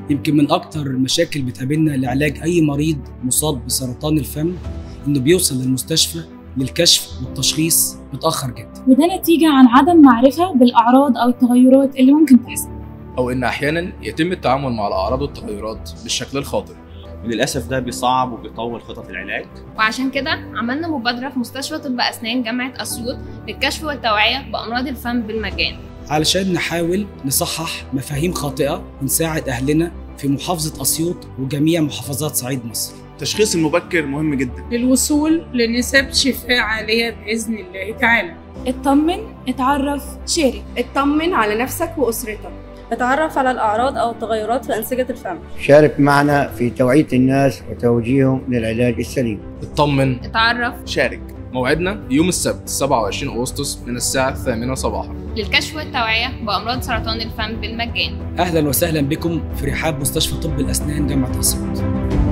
يمكن من أكتر المشاكل بتقابلنا لعلاج أي مريض مصاب بسرطان الفم إنه بيوصل للمستشفى للكشف والتشخيص متأخر جدا وده نتيجة عن عدم معرفة بالأعراض أو التغيرات اللي ممكن تحصل أو إن أحيانا يتم التعامل مع الأعراض والتغيرات بالشكل الخاطئ وللأسف ده بيصعب وبيطول خطط العلاج وعشان كده عملنا مبادرة في مستشفى طب أسنان جامعة أسيوط للكشف والتوعية بأمراض الفم بالمجان علشان نحاول نصحح مفاهيم خاطئة ونساعد أهلنا في محافظة أسيوط وجميع محافظات صعيد مصر التشخيص المبكر مهم جدا للوصول لنسب شفاء عالية بإذن الله تعالى اطمن اتعرف شارك اطمن على نفسك وأسرتك اتعرف على الأعراض أو التغيرات في أنسجة الفم شارك معنا في توعية الناس وتوجيههم للعلاج السليم اطمن اتعرف شارك موعدنا يوم السبت 27 أغسطس من الساعة الثامنة صباحا للكشف والتوعية بأمراض سرطان الفم بالمجان أهلا وسهلا بكم في رحاب مستشفى طب الأسنان جامعة أسيوط